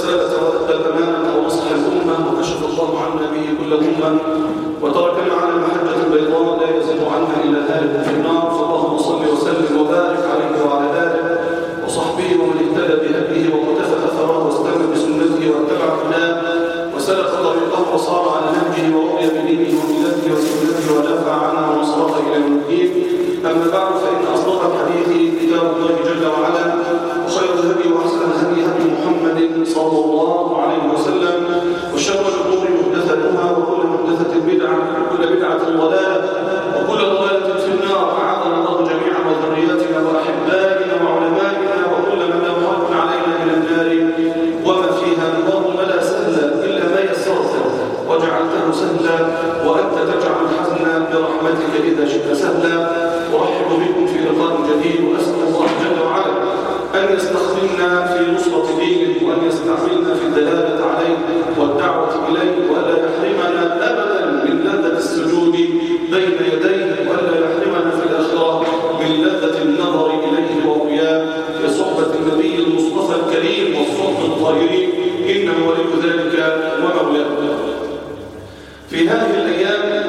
الرسالة وأدى الأمانة ونصح الأمة وكشف الله عنا به كل أمة وتركنا على المحجة البيضاء لا يزيد عنها إلا هالك في النار فاللهم صل وسلم وبارك عليه وعلى آله وصحبه ومن اهتدى بهديه وقتفى أثره واستنى بسنته واتبع هداه وسلك طريقه وصار على نهجه ورضي بدينه وملته وسنته ودافع عنها ونصرها إلى يوم الدين أما بعد فإن أصدق الحديث كتاب الله جل وعلا وخير الهدي وأحسن الهدي هدي محمد صلى الله عليه وسلم وشر الأمور محدثاتها وكل محدثة بدعة وكل بدعة ضلالة وكل ضلالة في النار أعاذنا الله جميعا وذرياتنا وأحبائنا وعلمائنا وكل من له حق علينا من النار وما فيها اللهم لا سهل إلا ما يسرته وجعلته سهلا وأنت تجعل الحزن برحمتك إذا شئت سهلا أرحب بكم في لقاء جديد وأسأل الله جل وعلا أن يستخدمنا في نصرة دينه وأن يستعملنا في الدلالة عليه والدعوة إليه وألا يحرمنا أبدا من لذة السجود بين يديه وألا يحرمنا في الآخرة من لذة النظر إليه وضياه في صحبة النبي المصطفى الكريم والصحبة الطاهرين إنه ولي ذلك ومولاه في هذه الأيام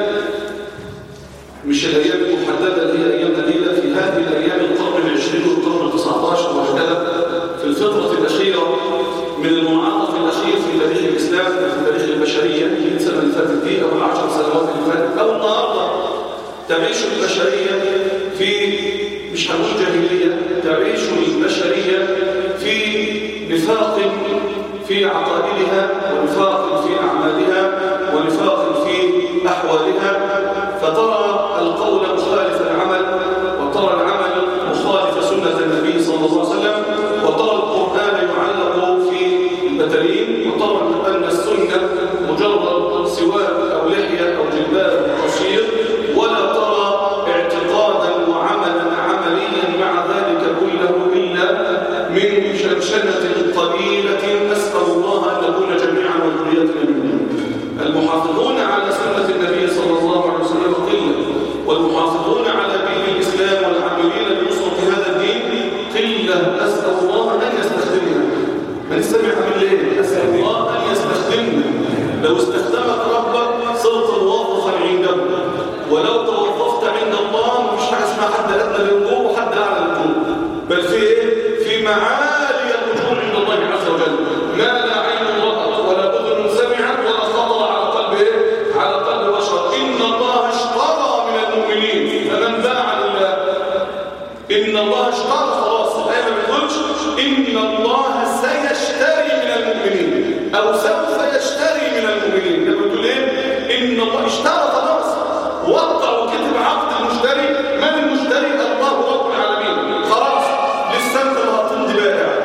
مش الأيام المحددة اللي هي أيام نبيلة في هذه الأيام القرن العشرين والقرن التسعة عشر وهكذا في الفترة الأخيرة من المنعطف الأخير في تاريخ الإسلام في تاريخ البشرية من سنة اللي فاتت دي أو العشر سنوات اللي فاتت أو النهاردة تعيش البشرية في مش هنقول جاهلية تعيش البشرية في نفاق في عقائدها ونفاق في أعمالها ونفاق في أحوالها فترى القول مخالف العمل وترى العمل مخالف سنة النبي صلى الله عليه وسلم وترى القرآن يعلق في البترين وترى أن السنة مجرد سواك أو لحية أو جلباب قصير ولا ترى اعتقادا وعملا عمليا مع ذلك كله إلا من شنشنة قليلة أسأل الله أن نكون جميعا وذريتنا منهم المحافظون على سنة النبي صلى الله عليه وسلم قلة والمحافظون على دين الإسلام والعاملين بنصرة هذا الدين قلة أسأل الله أن يستخدمنا من استمع بالليل أسأل الله أن يستخدمنا لو استخدمك ربك صرت موظفا عنده ولو توظفت عند الله مش حاجة اسمها حد أدنى للقوم وحد أعلى للقوم بل في إيه؟ في معالي الأجور عند الله عز وجل ما لا عين رأت ولا أذن سمعت ولا خطر على قلب إيه؟ على قلب بشر إن الله اشترى من المؤمنين فمن باع لله إن الله اشترى خلاص الآية ما بتقولش إن الله سيشتري من المؤمنين أو سوف يشتري من المؤمنين لما بتقول إيه؟ إن الله اشترى خلاص وقع وكتب عقد المشتري من المشتري الله رب العالمين خلاص لسه انت اللي هتمضي بائع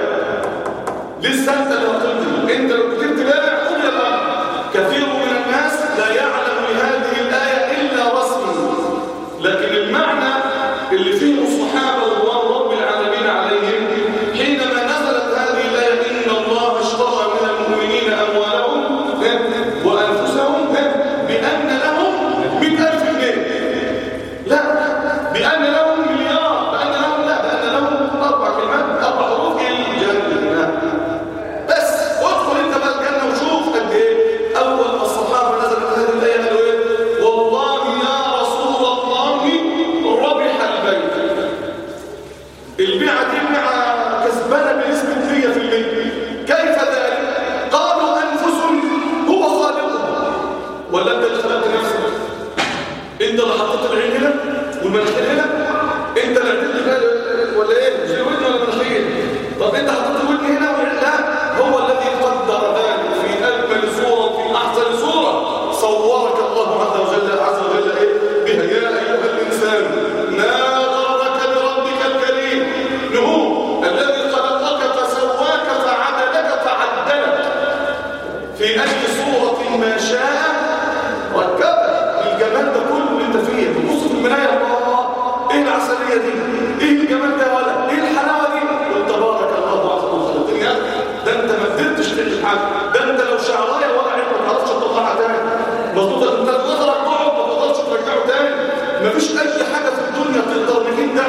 لسه انت اللي هتمضي انت لو كتبت بائع قل يا بائع كثير من الناس لا يعلم لهذه الآية إلا رسما لكن المعنى اللي فيه الصحابة رضوان رب العالمين عليهم حينما نزلت هذه الآية إن الله اشترى من المؤمنين أموالهم وأنفسهم بأن لهم مئة ألف جنيه لا بأن لهم مليار بأن لهم لا بأن لهم أربع كلمات أربع حروف الجنة بس ادخل انت بقى الجنة وشوف قد ايه أول ما الصحابة نزلت هذه الآية قالوا ايه والله يا رسول الله ربح البيت البيعة دي بيعة كسبانة بنسبة 100% كيف ذلك؟ قالوا أنفس هو خالقها ولا أنت اللي خلقت نفسك؟ أنت اللي حطيت العين هنا والمناخير هنا؟ أنت اللي عدلت بقى ولا إيه؟ مش ودن ولا مناخير؟ طب أنت حطيت الودن هنا والعين لا هو الذي قدر ذلك في أجمل صورة في أحسن صورة صورك الله عز وجل عز وجل إيه؟ بها يا أيها الإنسان ما غرك بربك الكريم نهو الذي خلقك فسواك فعدلك فعدلك في أي صورة ما شاء ركبك الجمال ده كله اللي انت فيه تبص في المراية الله ايه العسلية دي ايه الجمال ده ولا ايه الحلاوة دي قل تبارك الله عز وجل يا أخي، ده انت ما قدرتش تعمل حاجة ده انت لو شعراية ولا عين ما تعرفش تطلعها تاني مظبوط انت نظرك تقعد ما تقدرش ترجعه تاني مفيش اي حاجة في الدنيا تقدر انك انت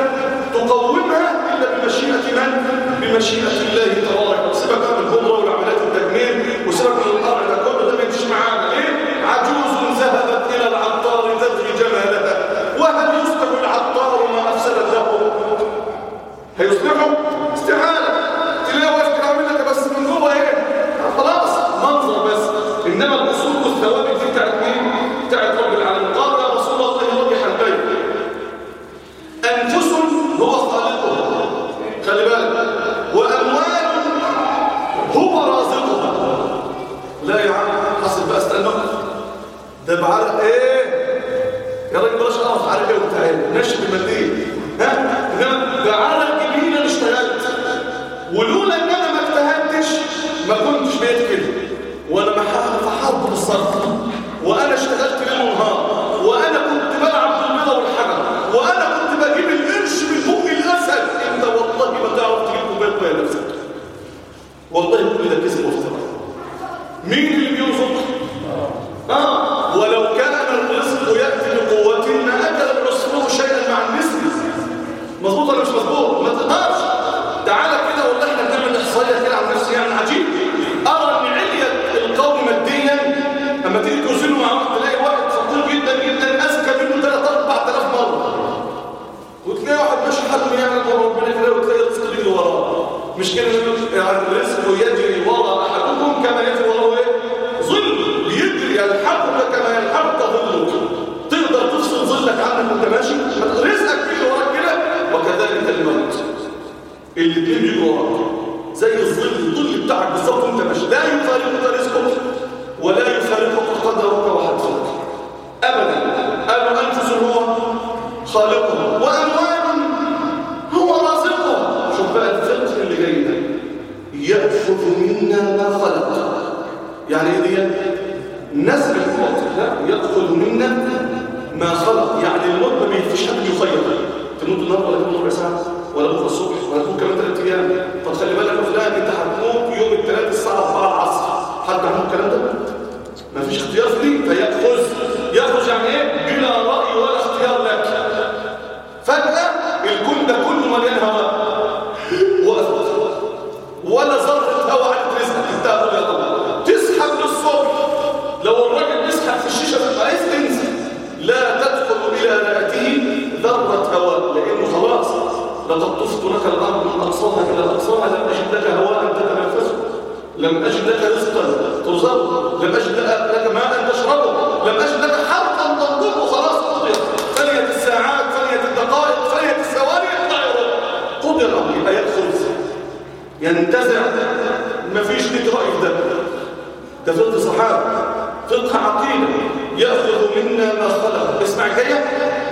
تقومها الا بمشيئة من بمشيئة الله تبارك وتعالى سيبك بقى من الهمرة والعمليات التجميل ده بعرق ايه يا راجل بلاش اقف عرق ايه وبتاع ايه ماشي بالمنديل ها انما بعرق جميل انا اشتغلت ولولا ان انا ما اجتهدتش ما كنتش بقيت كده وانا محاط بالصرف وانا اشتغلت ليل ونهار وانا كنت بلعب بالبيضه والحجر وانا كنت بجيب القرش من بوق الاسد انت والله ما تعرف تجيب بيض يا نفسك والله كل ده كذب وافتراء مين اللي بينفق اه ولو كان الرزق ياتي بقوه ما اكل العصفور شيئا مع النسل مظبوط ولا مش مظبوط ما تقدرش تعالى كده والله احنا بنعمل احصائيه كده عن نفسي يعني عجيب ارى ان عليه القوم ماديا اما تيجي توزنه مع واحد تلاقي واحد فقير جدا جدا اذكى منه 3 4000 مره وتلاقي واحد ماشي حاله يعني ربنا كده وتلاقي الرزق بيجري وراه مش كده يعني الرزق يجري وراء احدكم كما يجري وراءه ايه ظل بيجري يلحقك كما يلحقك ظلك تقدر تفصل ظلك عنك وانت ماشي رزقك بيجري وراك كده وكذلك الموت الاثنين بيجروا وراك زي الظل الظل بتاعك بالظبط وانت ماشي لا يفارقك رزقك ولا يفارقك قدرك وحدك ابدا قالوا انفس هو خالقه واموال هو رازقه شوف بقى الفقه اللي جاي ده ياخذ منا ما خلق يعني ايه دي نسب الموت لا ياخذ منا ما خلق يعني الموت ما بيفيش حد يخير تموت النهارده ولا تموت ربع ساعه ولا بكره الصبح ولا تموت كمان ثلاث ايام طب خلي بالك يا فلان انت هتموت يوم الثلاث الساعه 4 العصر حد عنده الكلام ده ما فيش اختيار في دي فياخذ ياخذ يعني ايه بلا راي ولا اختيار لك فجاه الكون ده كله مليان هواء وقفت ولا ذره هواء على رزقك انت يا طبعا تسحب للصبح لو الراجل بيسحب في الشيشه في عايز انزل لا تدخل الى رئته ذره هواء لانه خلاص لقد طفت لك الارض من اقصاها الى اقصاها لم اجد لك هواء تتنفسه لم اجد لك رزقا ترزقه لم اجد لك ماء تشربه لم اجد لك حرقا تنضبه خلاص قضي فنيت الساعات فنيت الدقائق فنيت الثواني قضي الامر يبقى ياخذ ينتزع مفيش ليك راي في ده ده فقه صحابه فقه عقيده ياخذ منا ما خلق اسمع الجايه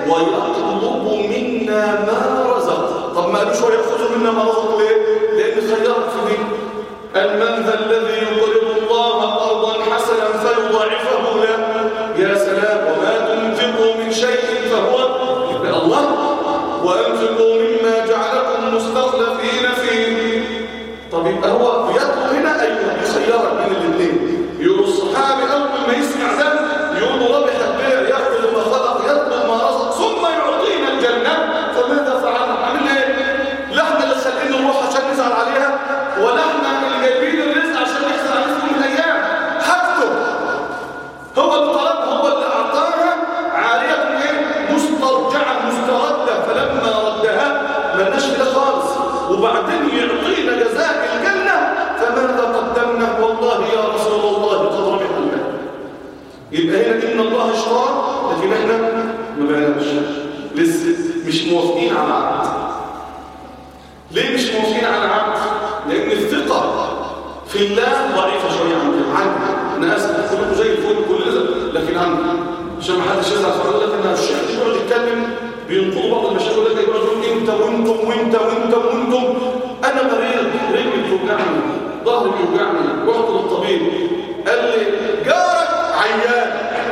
ويطلب منا ما رزق طب ما قالوش وياخذ منا ما رزق ليه لان خيرك في دي من ذا الذي يقرض الله قرضا حسنا فيضاعفه له يا سلام وما تنفقوا من شيء فهو يبقى الله وانفقوا مما جعلكم مستخلفين فيه طب يبقى هو يطلب هنا ايوه يخيرك بين الاثنين يقول الصحابي اول ما يسمع ده يقول ربح البيع ياخذ ما خلق يطلب ما رزق ثم يعطينا الجنه فماذا فعلنا عامل ايه لحم اللي خلينا نروح عشان نزعل عليها ولحم اللي جايبين الرزق عشان نحصل عليه في كل الايام حاجته هو اللي طلبها هو اللي اعطاها عاريه ايه مسترجعه مسترده فلما ردها مالناش كده خالص وبعدين يعطينا جزاء الجنه فماذا قدمنا والله يا رسول الله قد ربح الله يبقى هنا ان الله اشترى لكن احنا ما بعناش لسه مش موافقين على العقد ليه مش موافقين على العقد لان الثقه في الله ضعيفه شويه عندنا عندنا انا اسف كلكم زي الفل كل ده لكن عندنا عشان ما حدش يزعل فيقول لك ان الشيخ يقعد يتكلم بينقضوا بعض المشاكل يقول لك يقعد يقول انت وانتم وانت وانتم وانتم انا مريض رجلي بتوجعني ظهري بيوجعني رحت للطبيب قال لي جارك عيان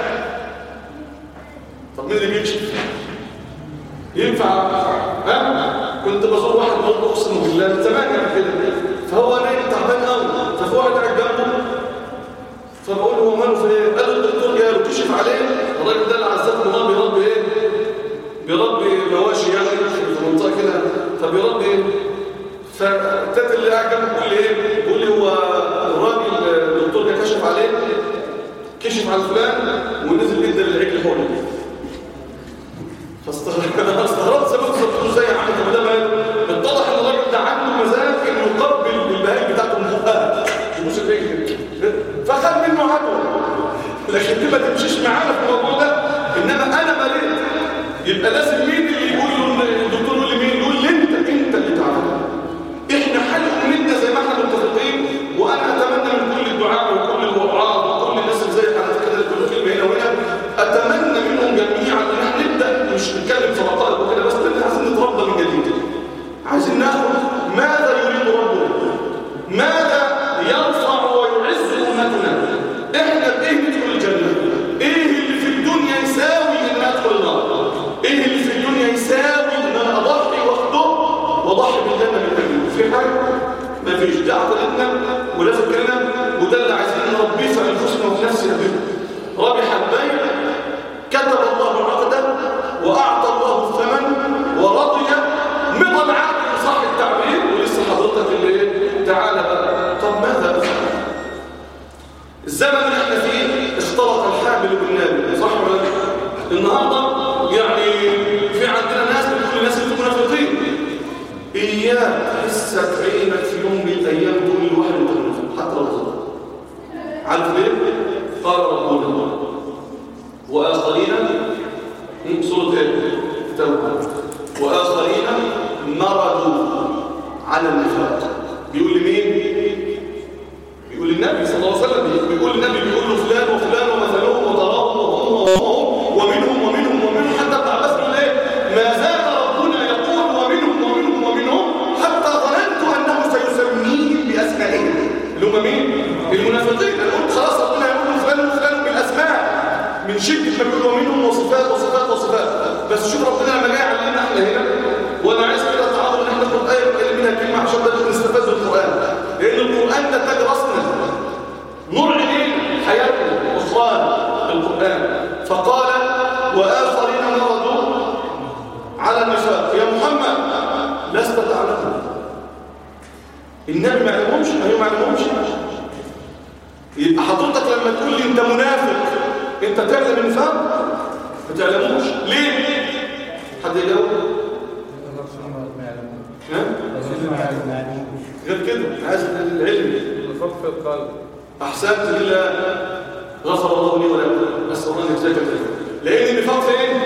طب مين اللي بيكشف ينفع ها كنت بزور واحد برضه اقسم بالله من زمان يعني كده فهو نايم تعبان قوي ففي واحد قاعد جنبه فبقول له هو ماله في ايه؟ قال له الدكتور جاي له كشف عليه الراجل ده اللي عزته الله بيربي ايه؟ بيربي مواشي يعني في منطقه كده فبيربي ايه؟ فالتات اللي قاعد جنبه بيقول لي ايه؟ بيقول لي هو الراجل الدكتور جه كشف عليه كشف على فلان ونزل جدا للعجل حوله فاستغربت سبب صدقه زي عم طب ده مال اتضح ان الراجل ده عنده مزاج انه يقبل البهائم بتاعته من بقها يبوس الرجل فخد منه عدوى لكن دي ما تمشيش معانا في الموضوع ده انما انا مريض يبقى لازم مين اللي يقول له الدكتور يقول لي مين يقول لي انت انت اللي تعرف احنا حل منا زي ما احنا متفقين وانا اتمنى من كل الدعاء وكل الوعاظ وكل الناس اللي زي حضرتك كده اللي كل كلمه هنا وهنا وده اللي عايزين نربيه في انفسنا وفي نفسنا به ربح البيع كتب الله العقد واعطى الله الثمن ورضي مضى العقد صح التعبير ولسه حضرتك اللي ايه تعالى بقى طب ماذا افعل الزمن اللي احنا فيه اختلط الحامل بالنابل صح ولا لا النهارده يعني في عندنا ناس بتقول الناس اللي منافقين اياك تحس عينك في يوم من الايام تقول الواحد انت منافق حتى لو ظلم عارف ليه قال ربنا واخرين سوره ايه توبه واخرين مرضوا على النفاق بيقول لمين بيقول للنبي صلى الله عليه وسلم بيقول النبي بيقول له فلان وفلان ومثلهم وتراهم وهم وهم ومنهم ومنهم ومنهم حتى ابن عباس بيقول ايه ما زال ربنا يقول ومنهم ومنهم ومنهم حتى ظننت انه سيسميهم باسمائهم اللي هم مين المنافقين انا قلت خلاص ربنا يقول له فلان وفلان بالاسماء من شده ما بيقول ومنهم وصفات وصفات وصفات بس شوف ربنا لما جاي يعلمنا احنا هنا وانا عايز كده اتعرض ان احنا ناخد ايه ونتكلم منها كلمه عشان بس نستفاد من القران لان القران ده تاج راسنا نور عينين حياتنا اخوان القران فقال واخرين مرضوا على النفاق يا محمد لست تعلم النبي ما يعلمهمش ايوه ما يعلمهمش يبقى حضرتك لما تقول لي انت منافق انت تعلم النفاق ما تعلموش ليه حد يجاوب غير كده عايز العلم الفرق في القلب احسنت لله غفر الله لي ولكم اسال الله ان يجزاك خير لان النفاق فين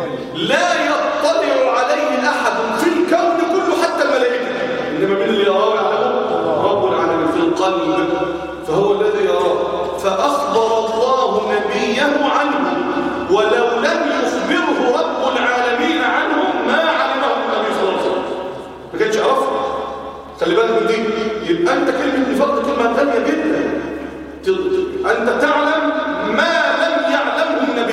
لا يطلع عليه احد في الكون كله حتى الملائكه انما من اللي يراه يعلمه رب العالمين في القلب فهو الذي يراه فاخبر الله نبيه عنه ولو لم يخبره رب العالمين عنه ما علمه النبي صلى الله عليه وسلم ما كانش يعرفه خلي بالك من دي يبقى انت كلمه نفاق دي كلمه ثانيه جدا ت- انت تعلم ما لم يعلمه النبي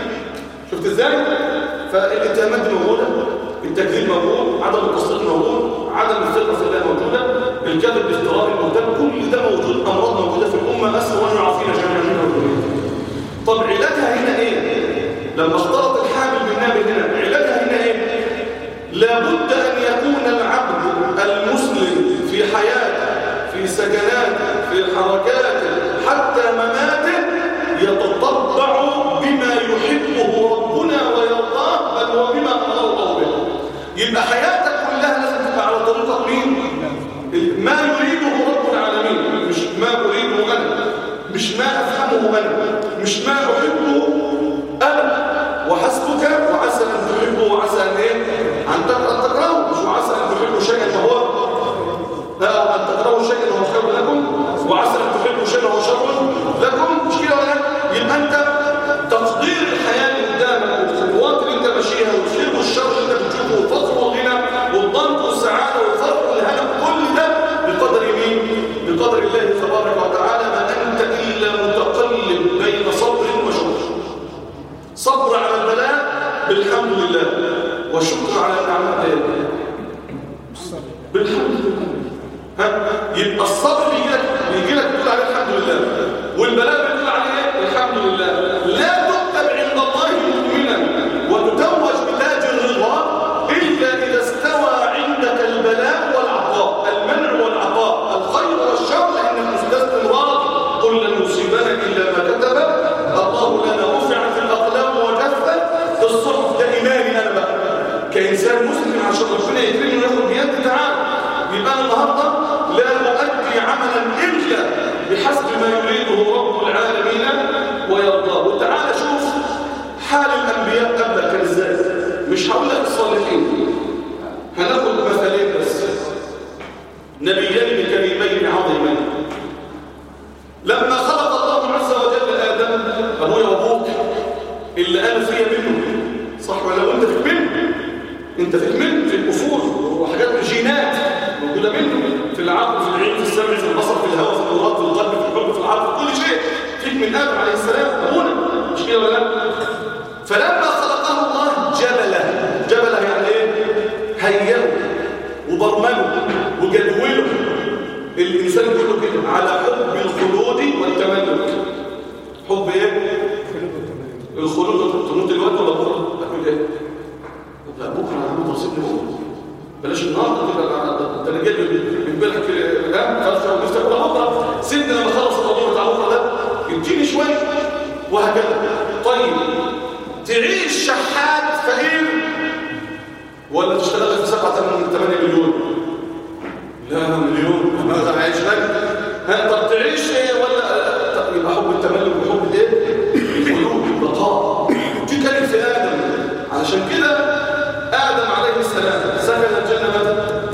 شفت ازاي فالاتهامات دي موجوده التكذيب موجود عدم التصديق موجود عدم الثقه في الله موجوده الكذب بافتراء المهتم كل ده موجود امراض موجوده في الامه اسال الله ان يعافينا جميعا منها وجميعا طب علاجها هنا ايه لما اختلط الحامل بالنابل هنا علاجها هنا ايه لابد ان يكون العبد المسلم في حياته في سكناته في حركاته حتى مماته يتطبع بما يحبه ربنا ويرضاه بل وبما امر الله به يبقى حياتك كلها لازم تبقى على طريقه مين ما يريده رب العالمين مش ما اريده انا مش ما افهمه انا مش ما احبه انا وحسبك وعسى ان تحبه وعسى ان ايه ان تكره تكرهه مش وعسى ان تحبوا شيئا وهو لا ان تكرهوا شيئا وهو خير لكم وعسى ان تحبوا شيئا وهو شر لكم مش كده ولا لا؟ يبقى انت تقدير الحياه اللي قدامك والخطوات اللي انت ماشيها والخير والشر اللي انت بتشوفه والفقر والغنى والضنك والسعاده والفرق والهنا كل ده بقدر مين؟ بقدر الله تبارك وتعالى ما انت الا متقلب بين صبر وشكر صبر على البلاء بالحمد لله وشكر على النعمات بالحمد لله ها يبقى الصبر بيجي لك بيجي لك تقول عليه الحمد لله والبلاء بتقول عليه ايه الحمد لله لا تكتب عند الله مؤمنا وتتوج بتاج الرضا الا اذا استوى عندك البلاء والعطاء المنع والعطاء الخير والشر انك مستسلم راضي قل لن يصيبنا الا ما كتب الله لنا رفعت الاقلام وجفت الصحف ده ايماني انا بقى كانسان مسلم عشان ربنا يكرمني وياخد بيد تعالى يبقى انا النهارده لا اؤدي عملا الا بحسب ما يريده رب العالمين ويرضاه وتعالى شوف حال الانبياء قبلك كان ازاي مش هقول لك الصالحين هناخد مثالين بس نبيين كريمين عظيمين لما خلق الله عز وجل ادم ابويا وابوك اللي قالوا فيا منه صح ولا وانت فيك منه انت فيك منه في الاصول وحاجات جينات موجوده منه في العقل في العين في السمع في البصر في الهواء في القدرات في القلب في الحب في العقل في كل شيء فيك من ادم عليه السلام ابونا مش كده ولا لا فلما خلقه الله جبله جبله يعني ايه هيئه وبرمجه وجدوله الانسان كله كده على حب الخلود اديني شويه وهكذا طيب تعيش شحات فقير ولا تشتغل في سبعة من 8 مليون لا مليون ماذا عايش لك ها طب تعيش ايه ولا يبقى حب التملك وحب الايه الخلود البقاء دي كانت في ادم علشان كده ادم عليه السلام سكن الجنه متى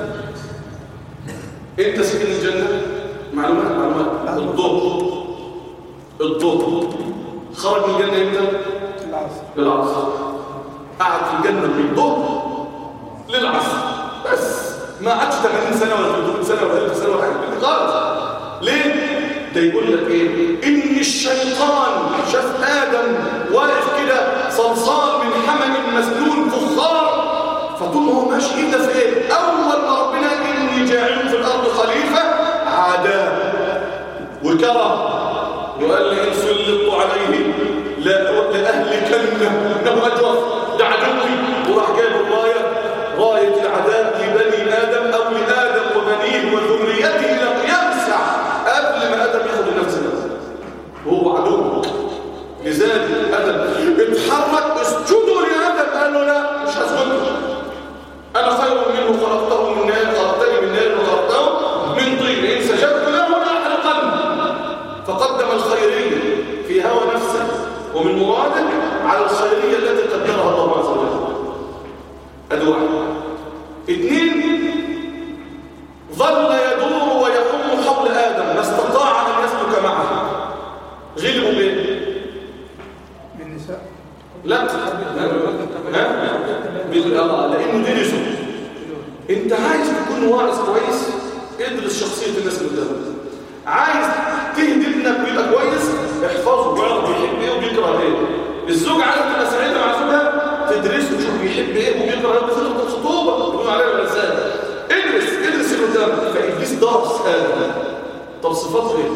انت سكن الجنه معلومات معلومات الضوء الضوء خرج من الجنه امتى العصر للعصر قعد في الجنة من الظهر للعصر بس ما عادش 80 سنة ولا 300 سنة ولا 1000 سنة ولا حاجة خالص ليه؟ ده يقول لك ايه؟ إن الشيطان شاف آدم واقف كده صلصال من حمل مسنون فخار فطول ما هو ماشي ايه ده في ايه؟ أول ما ربنا إني جاعل في الأرض خليفة عاداه وكره وقال لي إن سلطت عليه لا لأهلكن إنه أجرف ده عدوي وراح جايب الراية راية العداء لبني آدم أو لآدم وبنيه وذريته إلى قيام الساعة قبل ما آدم ياخد النفس ده وهو عدو لذلك آدم اتحرك اسجدوا لآدم قال له لا مش هسجد أنا خير منه خلقته من نار خلقتني من نار وخلقته من طين إن سجدت له لا أحرقن فقدم الخيرية في هوى نفسه ومن مراده على الخيرية التي قدرها الله عز وجل أدي واحد اثنين ظل يدور ويحوم حول آدم ما استطاع أن يسلك معه غلبوا بيه بالنساء لا ها؟ بال- آه، لأنه درسوا انت عايز تكون واعظ كويس ادرس شخصية الناس اللي قدامك عايز تهدي ابنك ويبقى كويس احفظه واعرف بيحب ايه وبيكره ايه الزوج عايز تبقى سعيدة مع زوجها تدرسه تشوف بيحب ايه وبيكره ايه بفترة الخطوبة بيقولوا عليها الرسالة ادرس ادرس اللي قدامك فابليس درس هذا طب صفاته ايه؟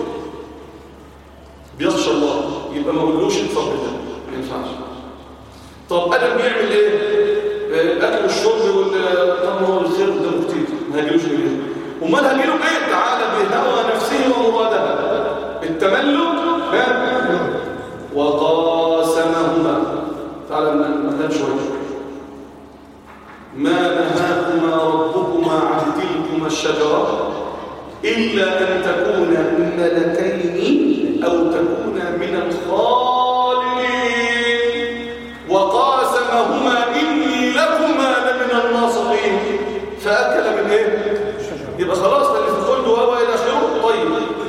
بيخشى الله يبقى ما قولوش الفضل ده ما ينفعش طب ادم بيعمل ايه آه، الاكل والشرب وال طب ما هو الخير ده كتير ما هيجيلوش منين امال هيجيله بايه تعالى بهوى نفسه ومرادها التملك ها وقاسمهما تعالى نهدى شويه ما نهاكما ربكما عن تلكما الشجره إلا أن تكونا ملكين أو تكونا من الخالدين وقاسمهما إني لكما لمن الناصحين فأكل من إيه؟ يبقى خلاص ده اللي في الخلد وهو إلى آخره طيب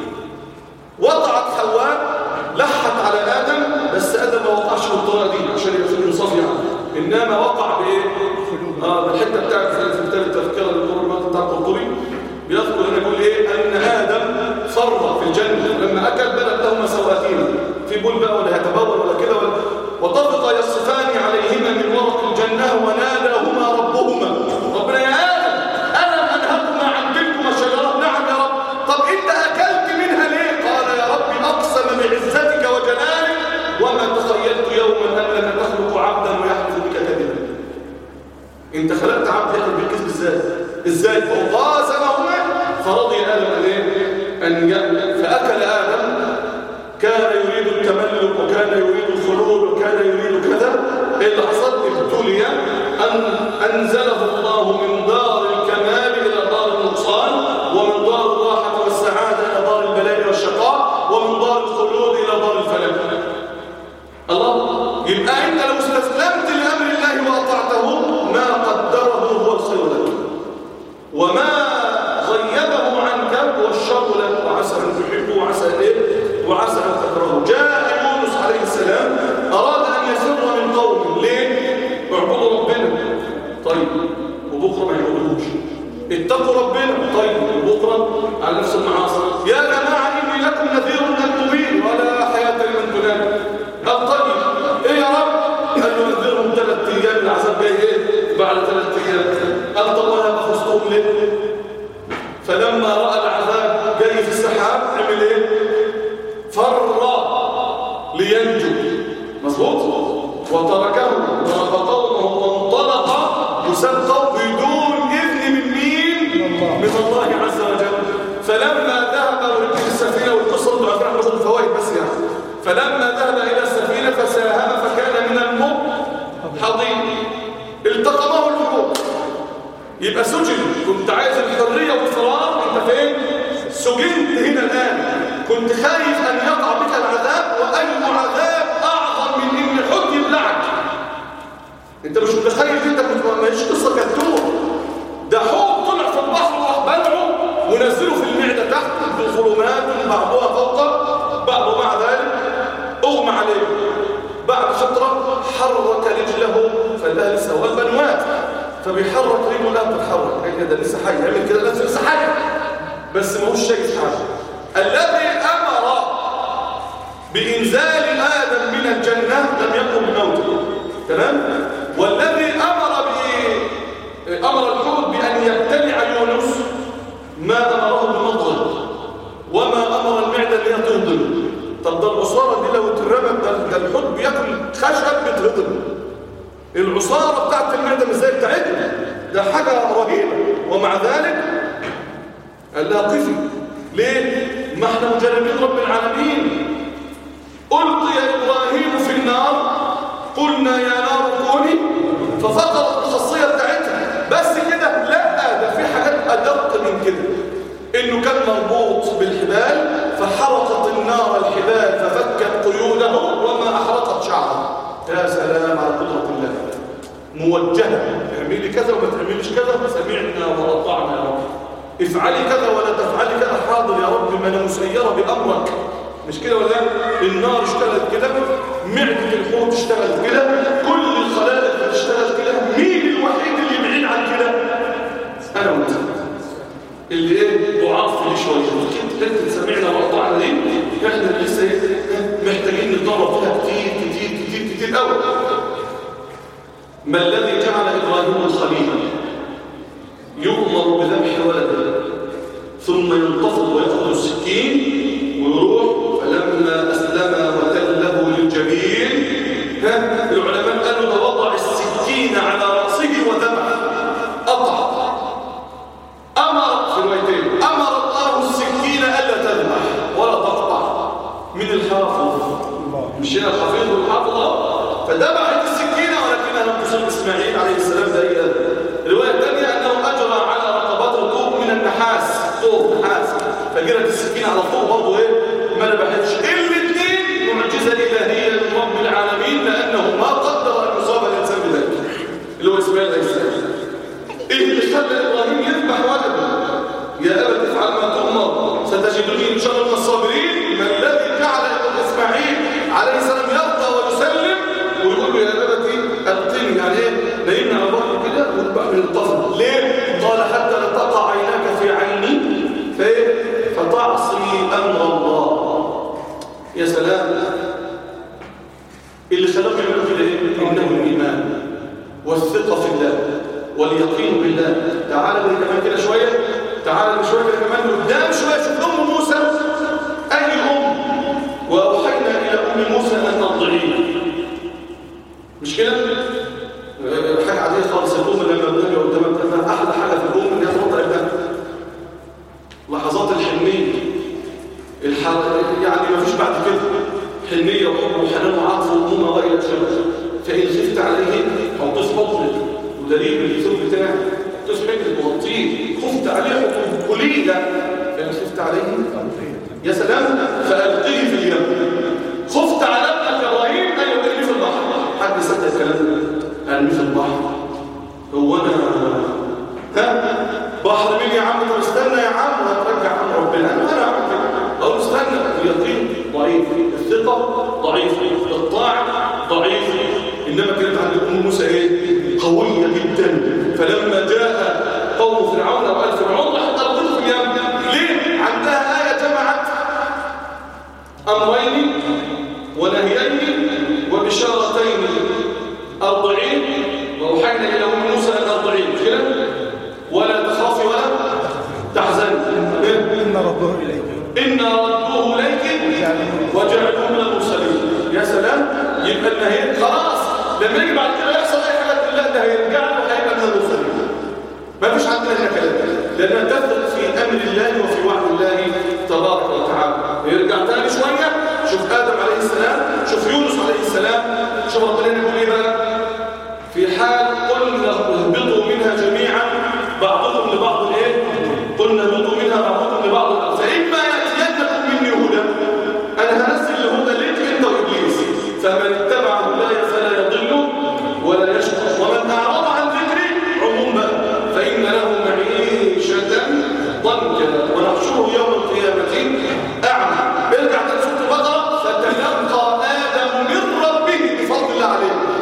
وقعت حواء لحت على آدم بس آدم ما وقعش بالطريقة دي عشان يبقى في الإنصاف يعني إنما وقع بإيه؟ آه بالحتة بتاعت في كتاب التذكرة للقرآن بتاع القرطبي بيذكر هنا يقول ايه ان ادم فر في الجنه لما اكل بدت لهما سواتهما في بول بقى ولا يتبول ولا كده ولا وطفق يصفان عليهما من ورق الجنه وناداهما ربهما ربنا يا ادم الم انهكما عن تلكما الشجره نعم يا رب طب انت اكلت منها ليه قال يا رب اقسم بعزتك وجلالك وما تخيلت يوما انك تخلق عبدا ويحدث بك كذبا انت خلقت عبد ياكل بالكذب ازاي ازاي فقاسمهما فرضي ادم ان ايه ان يأكل فاكل ادم كان يريد التملك وكان يريد الخلود وكان يريد كذا ايه اللي حصل ابتلي ان انزله الله من دار الكمال الى دار النقصان ومن دار الراحه والسعاده الى دار البلاء والشقاء ومن دار الخلود الى دار الفلاح الله يبقى انت لو استسلمت لامر الله واطعته ما قدره هو الخير لك وما غيبه عنك هو الشر لك وعسى ان تحبه وعسى ان ايه وعسى ان تكرهه جاء يونس عليه السلام اراد ان يفر من قومه ليه اعبدوا ربنا طيب وبكره ما يعبدوش اتقوا ربنا طيب وبكره على نفس المعاصي يا جماعه اني لكم نذير مبين ولا حياه لمن تنادي قال طيب ايه يا رب قال له نذرهم ثلاث ايام العذاب جاي ايه بعد ثلاث ايام قال طب وانا بخصتهم ليه فلما راى العذاب جاي في السحاب عمل ايه فر لينجو مظبوط وتركه ضرب قومه وانطلق يسقوا بدون اذن من مين من الله عز وجل فلما ذهب وركب السفينه والقصه انتوا عارفين احنا الفوائد بس يعني فبيحرك رجله لا بتتحرك إيه كده لسه حي يعمل كده لسه لسه حي بس ما هوش شايف حاجه الذي امر بانزال ادم من الجنه لم يقم بموته تمام والذي امر ب امر الحوت بان يبتلع يونس ما امره بمضغ وما امر المعده ان هي تهضم طب ده العصاره دي لو اترمت ده ده الحوت بياكل خشب بيتهضم العصاره بتاعت المعده مش زي بتاعتنا ده حاجه رهيبه ومع ذلك قال لها قفي ليه ما احنا مجربين رب العالمين القي ابراهيم في النار قلنا يا نار كوني ففقدت الخاصيه بتاعتها بس كده لا ده في حاجات ادق من كده انه كان مربوط بالحبال فحرقت النار الحبال ففكت قيوده وما احرقت شعره يا سلام على قدره الله موجهه اعملي كذا وما تعمليش كذا سمعنا واطعنا يا رب افعلي كذا ولا تفعلي كذا حاضر يا رب ما انا مسيره بامرك مش كده ولا النار اشتغلت كده معده الحوت اشتغلت كده كل الخلائق بتشتغل كده مين الوحيد اللي بعيد عن كده انا وانت اللي ايه ضعاف لي شويه انت سمعنا واطعنا دي احنا لسه إيه؟ محتاجين نتدرب فيها كتير كتير كتير كتير قوي ما الذي جعل ابراهيم الخليل يؤمر بذبح ولده ثم ينتفض ويأخذ السكين ويروح فلما أسلم وتله للجبين ها العلماء قالوا ده وضع السكين على رأسه وذبح قطع أمر في الروايتين أمر الله السكين ألا تذبح ولا تقطع من الحافظ مش هنا الحفيظ والحافظ فذبحت السكينة ولكنها لم تصل إسماعيل عليه السلام دائما الرواية الثانية أنه أجرى على رقبات الطوب من النحاس طوب نحاس فجرت السكينة على الطوب برضه إيه ما نبحتش الاثنين معجزة إلهية من رب العالمين لأنه ما قدر أن يصاب الإنسان بذلك اللي هو إسماعيل عليه السلام إيه اللي خلى إبراهيم يذبح ولده يا أبت افعل ما تؤمر ستجدني إن شاء الله من الصابرين ما الذي جعل إسماعيل عليه السلام يرضى ويسلم ويقول له يا أبتي ألقني يعني إيه نايمنا على بعض كده ونبقى من الطفل ليه؟ قال حتى لا تقع عيناك في عيني فإيه؟ فتعصي أمر الله يا سلام اللي خلاهم يعملوا كده إيه؟ إنه الإيمان والثقة في الله واليقين بالله تعال من كمان كده شوية تعال من شوية كده كمان قدام شوية شوف أم موسى أي أم وأوحينا إلى أم موسى أن ترضعيه مش كده؟ حاجة عادية خالص الأم لما بتجي قدامها بتبقى أحلى حاجة في الأم إنها ترضع ابنها لحظات الحنية الحر... يعني ما فيش بعد كده حنية وحب وحنان وعطف وأمومة وإلى آخره فإن خفت عليه حطيه في بطنك ودليل من الثوب بتاعك تصحيك تغطيه خفت عليه قليلة فإن خفت عليه يا سلام فألقيه في اليم خفت على ابنك إبراهيم أن يلقيه في البحر حد يصدق الكلام ده أرميه في البحر هو أنا ها بحر مين يا عم طب استنى يا عم هترجع عم ربنا أنا أنا أعمل كده أقول استنى اليقين ضعيف الثقة ضعيف الطاعة ضعيف إنما كانت عند أم موسى إيه قوية جدا فلما جاء قوم فرعون أو آل فرعون راح تربطه في اليم ليه؟ عندها آية جمعت أمرين ونهيين وبشارتين أرضعين وأوحينا إلى أم موسى أن أرضعين كده ولا تخافي ولا تحزني إن ربه إليك إنا ردوه إليك وجعلوه من المرسلين يا سلام يبقى النهي خلاص لما يجي بعد كده يحصل أي حاجة لا ده هيرجع له هيبقى من المرسلين ما فيش عندنا هنا كلام لأنها تثق في أمر الله وفي وعد الله تبارك وتعالى يرجع تاني شوية شوف آدم عليه السلام شوف يونس عليه السلام شوف ربنا يقول إيه بقى في حال قلنا اهبطوا منها جميعا بعضكم لبعض ايه قلنا اهبطوا منها بعضكم لبعض فإما يأتينكم مني هدى أنا هنزل الهدى ليك أنت وإبليس فمن اتبع هداي فلا يضل ولا يشقى ومن أعرض عن ذكري عموم بقى فإن له معيشة ضنكا ونحشره يوم القيامة أعمى ارجع تنسوك البقرة فتلقى آدم من ربه بفضل الله عليه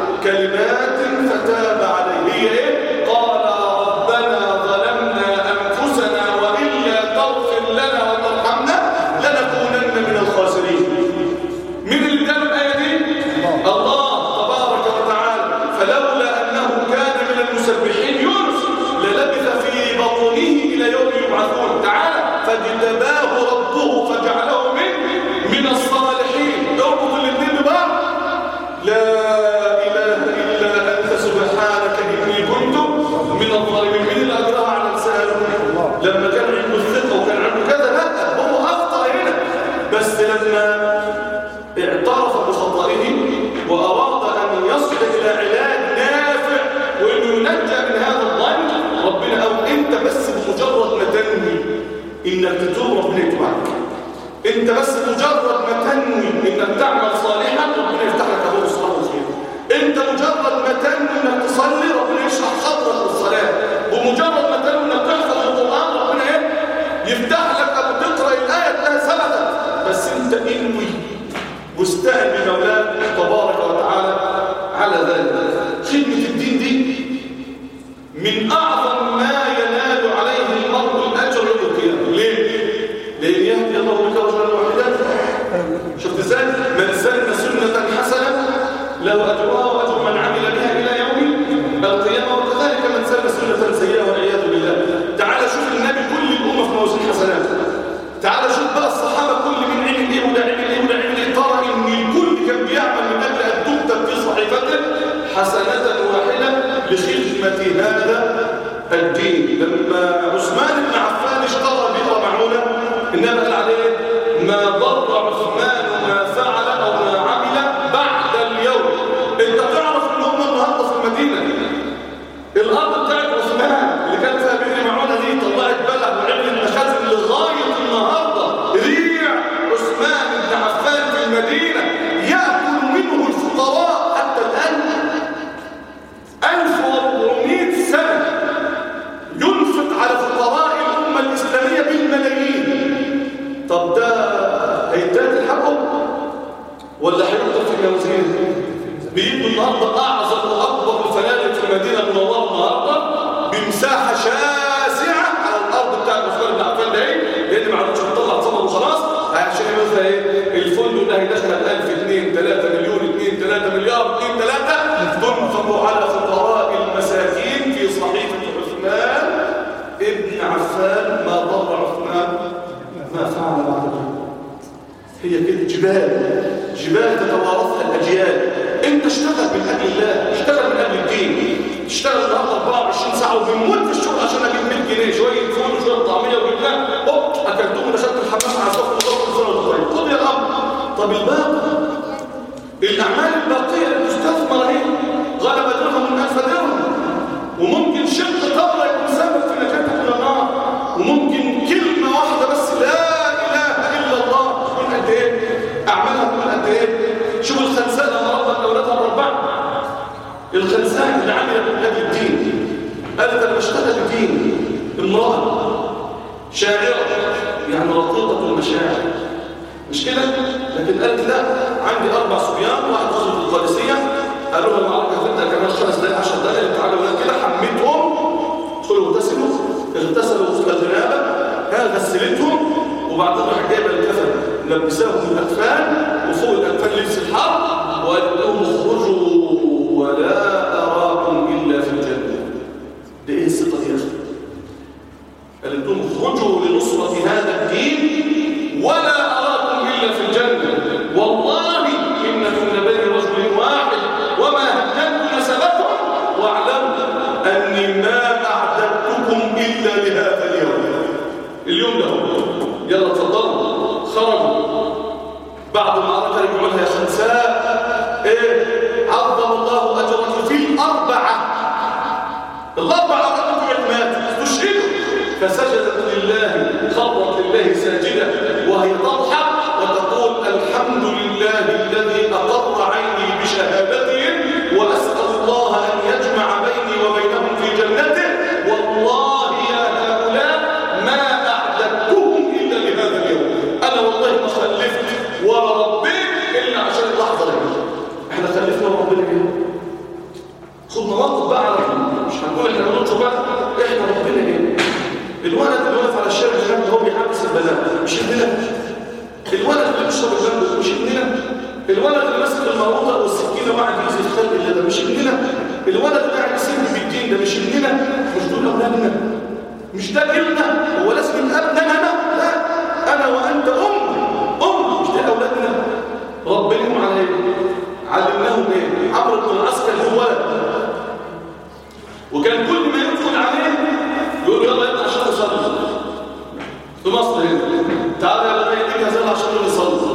انك تتوب ربنا يتوب عليك انت بس مجرد ما تنوي انك تعمل صالحا ربنا يفتح لك ابواب الصلاه والخير انت مجرد ما تنوي انك تصلي ربنا يشرح صدرك للصلاه ومجرد ما تنوي انك تحفظ القران ربنا ايه يفتح لك ابو تقرا الايه تلاقي سبقت بس انت انوي واستعن بمولاك تبارك وتعالى على ذلك خدمه الدين دي من اعظم ما ينال عليه المرء الاجر يوم القيامه ليه لان يهدي الله بك رجلا واحدا شفت ازاي من سن سنه حسنه له اجرها واجر من عمل بها الى يوم القيامه وكذلك من سن سنه سيئه والعياذ بالله تعال شوف النبي كل الامه في موازين حسنات تعال شوف بقى الصحابه كل من عمل ايه وده عمل ايه وده عمل ايه ترى ان الكل كان بيعمل من اجل ان تكتب في صحيفته حسنه واحده لخدمه هذا الدين لما عثمان بن عفان اشترى بئر معونه النبي قال عليه ما ضر عثمان ما فعل او ما عمل بعد اليوم انت تعرف ان هم النهارده في المدينه الارض بتاعت عثمان اللي كان فيها بئر معونه دي طلعت بلد وعملت مخازن لغايه النهارده ريع عثمان بن عفان في المدينه ياكل منه الفقراء حتى الان 1400 سنه ينفق على فقراء الامه الاسلاميه بالملايين طب ده هيتات حقه ولا هيكتب في الموازين بيجوا النهارده اعظم واكبر الفنادق في المدينه المنوره النهارده بمساحه شاسعه على الارض بتاع عثمان بن عفان ده ايه لان ما عرفش يطلع ثمن وخلاص عشان مثلا ايه الفندق ده هيدخل 1000 2 3 مليون 2 3 مليار 2 3 تنفق على فقراء المساكين في صحيفه عثمان ابن عفان ما ضر عثمان ما فعل بعد ذلك هي كده جبال جبال تتوارثها الاجيال انت اشتغل من اجل الله اشتغل من اجل الدين اشتغل النهارده 24 ساعه وبنموت في الشغل عشان اجيب 100 جنيه شويه فول وشويه طعميه وجبناه هوب اكلتهم ودخلت الحمام مع الصف وضربت سنه طيب خد يا الامر طب الباقي الاعمال الباقيه اللي تستثمر اهي غلب درهم من الف درهم وممكن شق تمره يكون سبب في نجاتك من النار وممكن كلمه واحده بس لا اله الا الله تكون قد ايه اعمالها تكون قد ايه شوف الخنساء لما ربت اولادها الاربعه الخنساء اللي عملت من اجل الدين قالت انا بشتغل الدين امراه شاعره يعني رقيقه المشاعر مش كده لكن قالت لا عندي اربع صبيان واحد رجل في القادسيه قالوا لها المعركه هتبدا كمان خمس دقائق 10 دقائق تعالوا هنا كده حميتهم ادخلوا اغتسلوا اغتسلوا غسل الجنابه ها غسلتهم وبعدين راح جايبه الكفن لبساهم الاكفان وفوق الاكفان لبس الحرب وقالت لهم اخرجوا ولا اراكم الا في الجنه ده ايه الثقه دي يا اخي قالت لهم اخرجوا لنصره هذا الدين ولا اراكم الا في الجنه والله انكم لبين رجل واحد وما هدمت نسبكم واعلموا اني ما اعددتكم الا لهذا اليوم اليوم ده يلا اتفضلوا خرجوا بعد المعركه رجعوا لها يا خنساء ايه عظم الله اجرك في الاربعه الاربعه رجعت ماتت تشهدوا فسجدت لله خضت لله ساجده وهي تضحك وتقول الحمد لله الذي اقر عيني بشهادته واسال الله ان يجمع بيني وبينهم في جنته والله يا هؤلاء ما اعددتهم الا لهذا اليوم انا والله ما خلفت ولا ربيت الا عشان اللحظه دي احنا خلفنا ربنا كده خد مواقف بقى على مش هنقول احنا بنطلب بقى احنا ربنا ايه الولد اللي واقف على الشارع اللي هو بيحبس البنات مش ابننا الولد اللي بيشرب البنات مش ابننا الولد اللي ماسك المروطه والسكينه وقاعد يؤذي في خلق الله ده مش ابننا الولد اللي قاعد يسب بالدين ده مش ابننا مش دول اولادنا مش ده ابننا هو لازم يبقى ابننا انا لا انا وانت ام ام مش ده اولادنا ربنا على ايه علمناهم ايه عمرو بن العسكر هو ولد وكان كل ما يدخل عليه يقول يلا يلا عشان نصلي في مصر هنا تعالى يا بني دي كذا عشان نصلي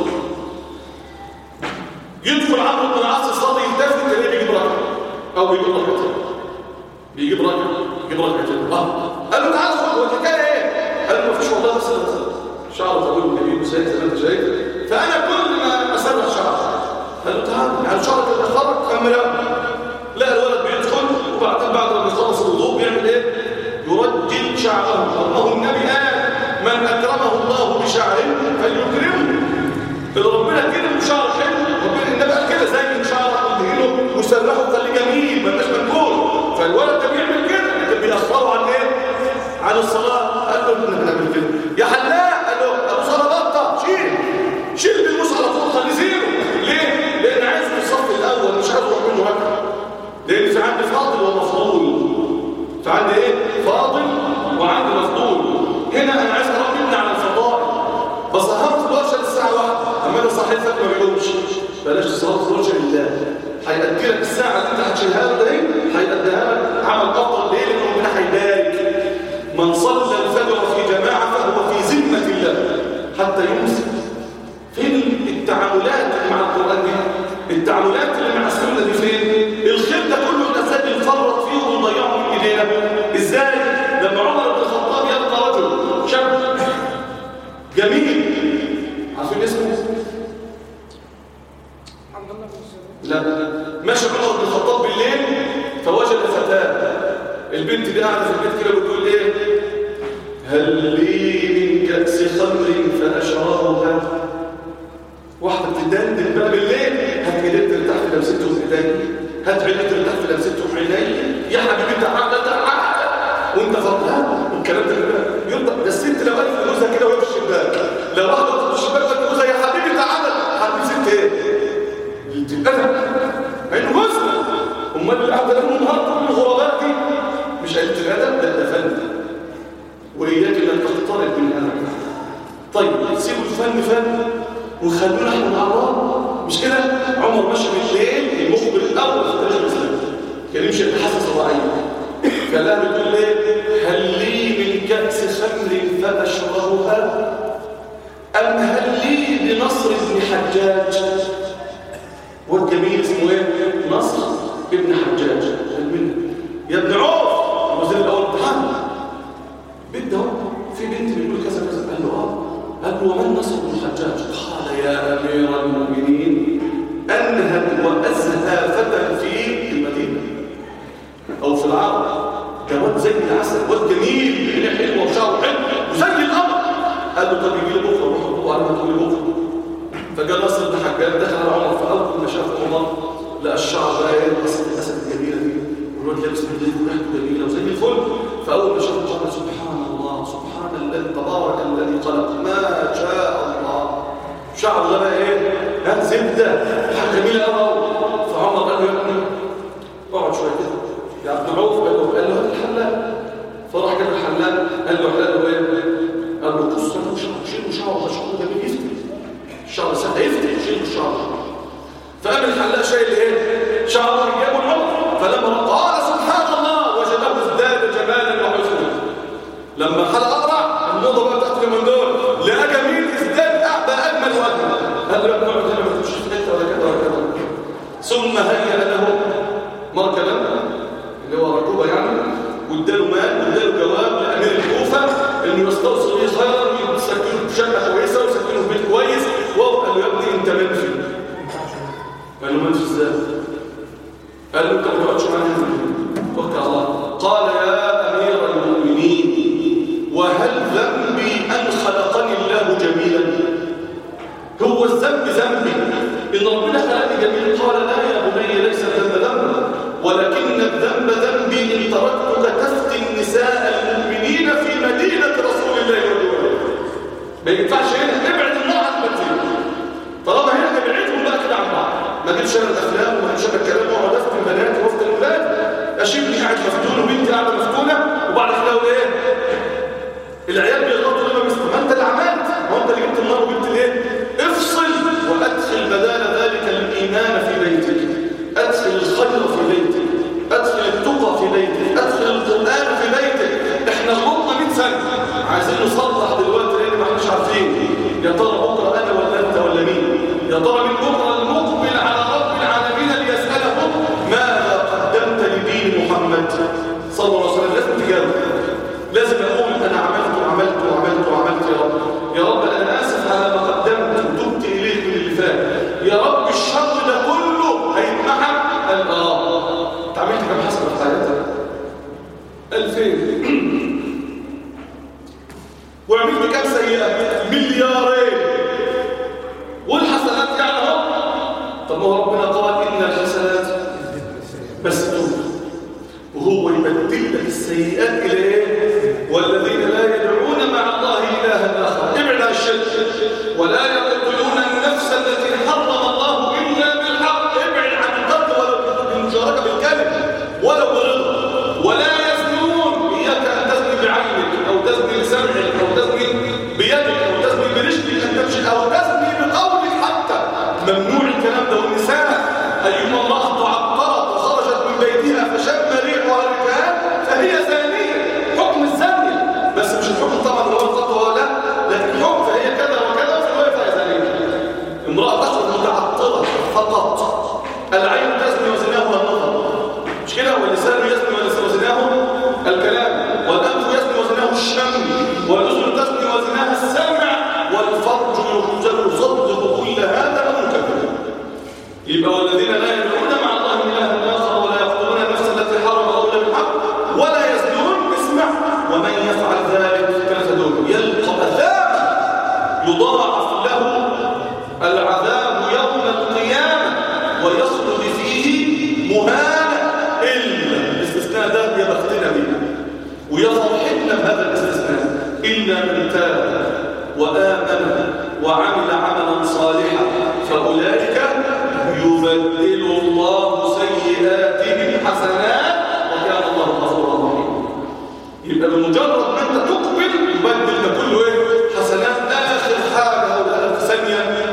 يدخل عمرو بن العاص يصلي يلتفت تلاقيه بيجيب ركعه او بيجيب ركعتين بيجيب ركعه بيجيب ركعتين اه قال له تعالى خد هو الحكايه ايه قال له مفيش والله بس شعره طويل وجميل وسيد زي ما انت شايف فانا كل ما اسرح شعره قال له تعال يعني شعرك يتخرج كم لا لا الولد بيدخل وبعدين بعد ما يخلص الوضوء بيعمل ايه يرجل شعره الله النبي قال من اكرمه الله بشعر فليكرمه اللي ربنا كرم شعر حلو ربنا النبي قال كده زي شعرك ودهنه وسرحه خليه جميل ما يبقاش منكور فالولد ده بيعمل كده لكن بيأخره عن ايه عن الصلاه قال له ابنك بنعمل كده يا حلاق قال له ابو صلاه بطه شيل شيل بالموس على طول خليه زيرو ليه لان عايز في الصف الاول مش عايز اروح منه هكذا لان في عندي فاضل ومفضول في عندي ايه فاضل وعندي مفضول هنا انا عايز اروح ابني على الفضائل بس اهم في الورشه للساعه 1 اما انا صحيت فات ما بيقومش بلاش تصلي في الورشه لله هيأدي لك الساعه اللي انت هتشيلها له دي هيأديها لك عمل افضل ليه لان ربنا هيبارك من صلى الفجر في جماعه فهو في ذمه الله حتى يمسك فين التعاملات اللي مع القرآن دي التعاملات اللي مع السنة دي فين الخير ده كله احنا ازاي بنفرط فيه ونضيعه من ايدينا ازاي لما عمر بن الخطاب يلقى رجل شاب جميل عارفين اسمه لا ماشي عمر بن الخطاب بالليل فوجد فتاة البنت دي قاعده في البيت كده بتقول ايه هل لي من كأس خمر فأشربها واحدة بتدندن بقى بالليل هات ايديك ترتاح في لمسته في ايدي هات عينك ترتاح في لمسته في عيني يا حبيبي تعالى تعالى وانت فرحان والكلام ده كده يرضى ده الست لو قالت لجوزها كده وهي في الشباك لو واحده في الشباك قالت لجوزها يا حبيبي تعالى حبيبي ست ايه؟ الادب مع انه جوزنا امال اللي قاعده لهم النهار كل الغرباء دي مش قلت الادب ده ده فن واياك ان تقترب من الادب طيب سيبوا الفن فن وخلونا احنا مع بعض مش كده عمر ماشي بالليل المخبر الاول في تاريخ الاسلام كان يمشي بحسس الرعيه كلام بتقول ليه هل لي من كأس خمر فأشربها أم هل لي بنصر بن حجاج والجميل اسمه ايه نصر ابن حجاج المنه يا ابن عوف الوزير الاول امتحان بنت اهو في بنت بيقول كذا كذا قال له اه قال له ومن نصر بن حجاج قال يا امير المؤمنين انهب وازهى فتى في المدينه او في العرب ده واد زي العسل واد جميل عينيه حلوه وشعره حلو وزي القمر قال له طب يجي لي بكره روح اطلبه على ما تقول لي بكره فجاء نصر بن حجاج دخل على عمر فاول ما شاف عمر لقى الشعر بقى ايه قصه الاسد الجميله دي والواد لابس نظيف وريحته جميله وزي الفل فاول ما شاف قال سبحان الله سبحان الذي تبارك الذي خلق ما شاء الله شعر ده بقى ايه ها زبده حاجه جميله قوي فعمر قال له يا ابني اقعد شويه كده يا عبد العوف قال له قال له هات الحلاق فراح جاب الحلاق قال له قال له ايه قال له قص له شعر شيله شعر ده شعر جميل يفتي الشعر سهل يفتي شيله الشعر فقام الحلاق شايل ايه شعره من جابه العمر فلما قال سبحان الله وجده ازداد جمالا وحسنا لما حلق اقرع الموضه بقى بتاعته من دول لقى جميل ازداد بقى اجمل واجمل قال له يا ابن عمر هنا ما تمشيش في حته ولا كده ولا كده ثم هيأ له مركبا اللي هو ركوبه يعني واداله مال واداله جواب لامير الكوفه انه يستوصل به خيرا ويسكنه في شقه كويسه ويسكنه في بيت كويس وهو قال له يا ابني انت منفي قال له منفي ازاي؟ قال له انت ما تقعدش معايا توكل على الله قال يا امير المؤمنين وهل ذنبي ان خلقني الله جميلا هو الذنب ذنبي ان ربنا خلقني جميل قال لا يا بني ليس الذنب ذنبا ولكن الذنب ذنبي ان تركتك تفتي النساء المؤمنين في مدينه رسول الله والدول ما ينفعش هنا ابعد النوع عن المدينه طالما هنا ابعدهم بقى كده عن بعض ما اجيبش انا الافلام وما اجيبش انا الكلام واقعد افتي البنات وافتي الاولاد اشيبني قاعد مفتون وبنتي قاعده مفتونه وبعد كده اقول ايه العيال بيغلطوا لما بيستمع ما انت اللي عملت ما انت اللي جبت النار وجبت الايه افصل وادخل بدال ذلك الايمان في بيتك ادخل الخير في بيتك ادخل التقى في بيتك ادخل القران في بيتك احنا غلطنا 100 سنه عايزين نصلح دلوقتي لان ما احناش عارفين يا ترى بكره انا ولا انت ولا مين يا ترى من بكره المقبل على رب العالمين ليساله رب الشر ده كله هيتمحى قال اه انت عملت كام حسنه في حياتك 2000 وعملت كام سيئه مليارين والحسنات يعني اهو طب ما هو ربنا قال ان الحسنات بس توب وهو يبدل لك السيئات الى ايه والذين لا يدعون مع الله الها اخر ابعد عن الشرك ولا يقتلون النفس التي حرم الله الا بالحق ابعد عن القتل ولو بالمشاركه بالكلمه ولو بالرضا ولا يزنون اياك ان تزني بعينك او تزني بسمعك او تزني بيدك او تزني برجلك ان تمشي او تزني بقولك حتى ممنوع الكلام ده والنساء ايما امراه تعطرت وخرجت من بيتها فشم ريحها الرجال فهي زانيه حكم الزانيه بس مش الحكم طبعا اللي هو الخطوه ولا لكن الحكم فهي كذا وكذا وفي الروايه فهي زانيه امراه تخرج متعطره فقط العين تزني وزناها النظر مش كده واللسان يزني وزناه الكلام والانف يزني وزناه الشم والاذن تزني وزناها السمع والفرج يصدق كل هذا منكر يبقى والذين لا يدعون مع الله إلها آخر ولا يقتلون النفس التي حرم الله بالحق ولا يزنون اسمع ومن يفعل ذلك كالفدون يلقى أثاما يضاعف له العذاب يوم القيامة ويخلد فيه مهانا إلا الاستثناء ده يا بختنا بيه ويا فرحتنا بهذا الاستثناء إلا من تاب وآمن وعمل عملا صالحا فأولئك يبدل الله سيئاتهم حسنات وكان الله غفورا رحيما يبقى بمجرد ما انت تقبل يبدل ده كله ايه حسنات اخر حاجه او اخر ثانيه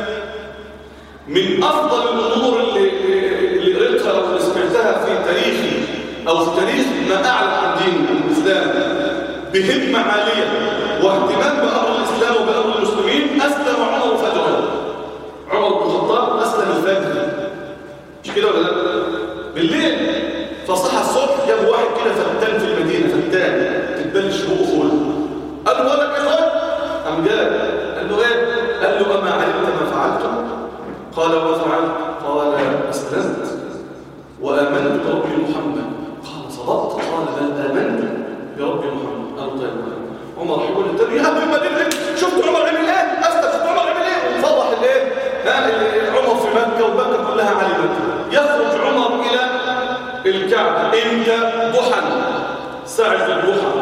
من افضل الامور اللي اللي قريتها او اللي سمعتها في تاريخي او في تاريخ ما اعلم عن دين الاسلام بهمه عاليه واهتمام بامر الاسلام وبامر المسلمين اسلم عمر فجرا عمر بن الخطاب اسلم الفجر مش كده ولا لا بالليل فصحى الصبح جاب واحد كده فتان في المدينه فتان تتبلش بقه فول قال له ولك يا خالد قام جاب قال له ايه قال له اما علمت ما فعلتم قال ما فعلت قال اسلمت وامنت برب محمد قال صدقت قال بل امنت برب محمد قال طيب عمر يقول التاني يا ابن المدينه شفت عمر عمل ايه اسلم شفت عمر عمل ايه وفضح الايه ها عمر في مكه ومكه كلها علمت يخرج عمر الى الكعبه امتى ضحى ساعه الضحى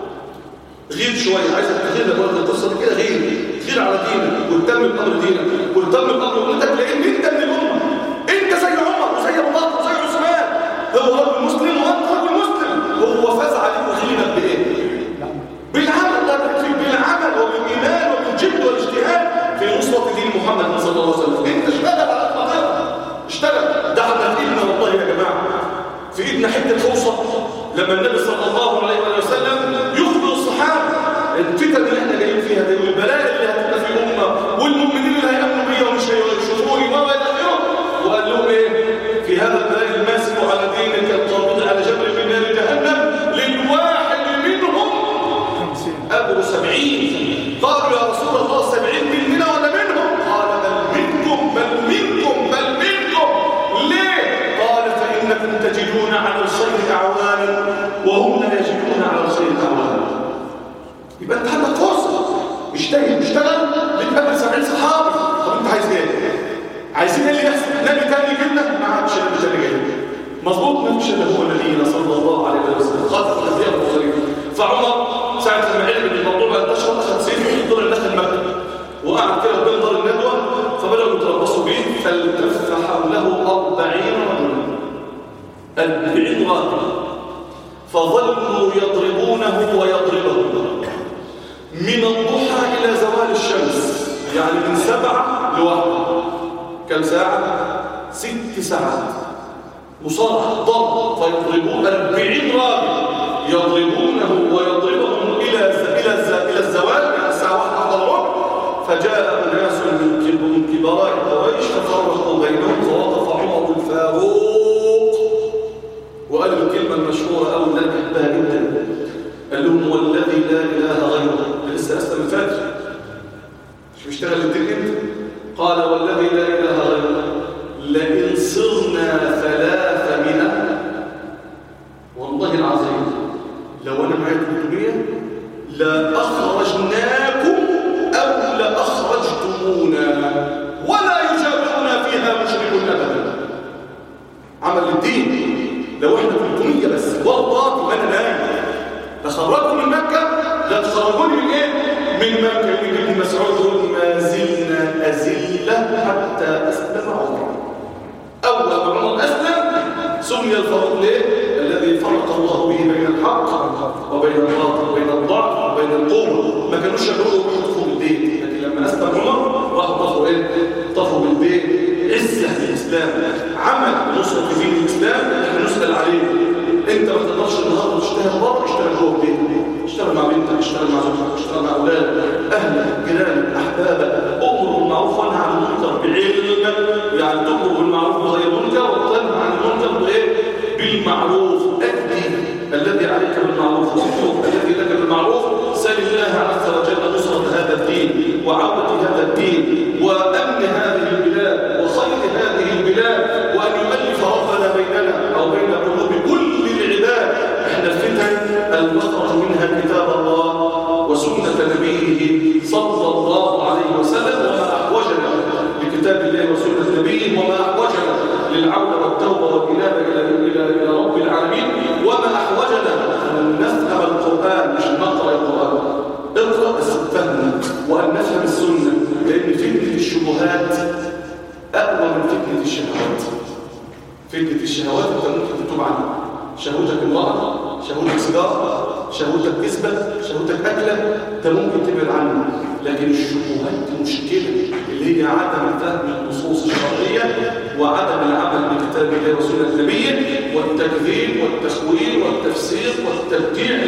غير شويه عايزك تغير لك برضه القصه دي كده غير غير على دينك واهتم بامر دينك واهتم بامر امتك لان انت من الامه انت زي عمر وزي ابو بكر وزي عثمان هو رجل مسلم وانت رجل مسلم هو فاز عليك وغلبك بايه؟ بالعمل الله يكفيك بالعمل وبالايمان وبالجد والاجتهاد في نصره دين محمد صلى الله عليه وسلم انت اشتغل على القضيه اشتغل ده احنا في ايدنا والله يا جماعه في ايدنا حته فرصه لما النبي صلى الله عليه وسلم يخبر الصحابه الفتن اللي احنا جايين فيها دي والبلاء اللي هتبقى في الامه والمؤمنين اللي هيامنوا بيها ومش هيشوفوني وما الى اخره وقال لهم ايه في هذا البلاء الماسك على دينك القابض على جبل من نار جهنم للواحد منهم أجر سبعين قالوا يا رسول الله سبعين مننا ولا منهم قال بل منكم بل منكم بل منكم ليه قال فإنكم تجدون على الخير أعوانا وهم لا يجدون على الخير أعوانا يبقى انت عندك فرصة اجتهد اشتغل بتقابل سبعين صحابي طب انت عايز ايه عايزين ايه اللي يحصل نبي تاني جدا ما عادش نبي تاني جدا مظبوط ما فيش الا هو نبينا صلى الله عليه وسلم خاطر الانبياء المرسلين فعمر ساعه ما علم ان الموضوع بقى انتشر اخذ سيفه طلع داخل مكه وقعد كده قدام دار الندوه فبداوا يتربصوا به فالتف حوله 40 رجلا 40 راجل فظلوا يضربونه ويضربه من الضحى الى زوال الشمس يعني من سبعه لوحده كم ساعه ست ساعات مصارعة ضرب فيضربون أربعين راجل يضربونه ويضربهم إلى إلى إلى الزوال يعني الساعة واحدة على الربع فجاء أناس من كبراء قريش ففرقوا بينهم فوقف عمر الفاروق وقال الكلمة المشهورة أو اللي أنا بحبها جدا قال لهم والذي لا إله غيره لسه أسلم الفجر مش بيشتغل الدين أنت قال والذي لا إله غيره صرنا ثلاثمائة والله العظيم لو أنا معايا 300 لا أخرجناكم أو لأخرجتمونا ولا يجابرنا فيها مشرك أبدا عمل الدين لو احنا 300 بس والله ما انا نايم لخرجكم من مكة لا تخرجوني من ايه؟ من مكة من ابن مسعود يقول ما زلنا أزلة حتى أسلم عمر أول ما عمر أسلم سمي الفاروق ليه؟ الذي فرق الله به بين الحق وبين الباطل وبين الضعف وبين القوة ما كانوش يقولوا يطفوا بالبيت لكن لما أسلم عمر راحوا طفوا إيه؟ طفوا بالبيت عزة الإسلام عمل نصرة في دين الإسلام احنا نسأل عليه انت ما تقدرش النهارده تشتغل بره اشتغل جوه البيت اشتغل مع بنتك اشتغل مع زوجتك اشتغل مع اولادك اهلك جيرانك احبابك امر بالمعروف وانهى عن المنكر بعلم يعني تامر بالمعروف بغير المنكر وتنهى عن المنكر بايه بالمعروف ادي الذي عليك بالمعروف واطلب الذي لك بالمعروف سل الله عز وجل نصرة هذا الدين وعودة هذا الدين وامن هذه البلاد وخير هذه البلاد وان يؤلف ربنا بيننا او بين قلوب كل العباد احنا الفتن المخرج منها كتاب الله وسنة نبيه صلى الله عليه وسلم وما أحوجنا لكتاب الله وسنة نبيه وما أحوجنا للعودة والتوبة والإنابة إلى إلى إلى رب العالمين وما أحوجنا أن نفهم القرآن مش نقرأ القرآن اقرأ بس فهم وأن نفهم السنة لأن فتنة الشبهات أقوى من فتنة الشهوات فتنة الشهوات أنت ممكن تتوب عنها شهوتك امرأة شهوتك سيجارة شهوتك كسبة شهوتك أكلة أنت ممكن تبعد عنها لكن الشبهات مشكلة اللي هي عدم فهم النصوص الشرعية وعدم العمل بكتاب الله وسنة نبيه والتكذيب والتخوير والتفسير والتبديع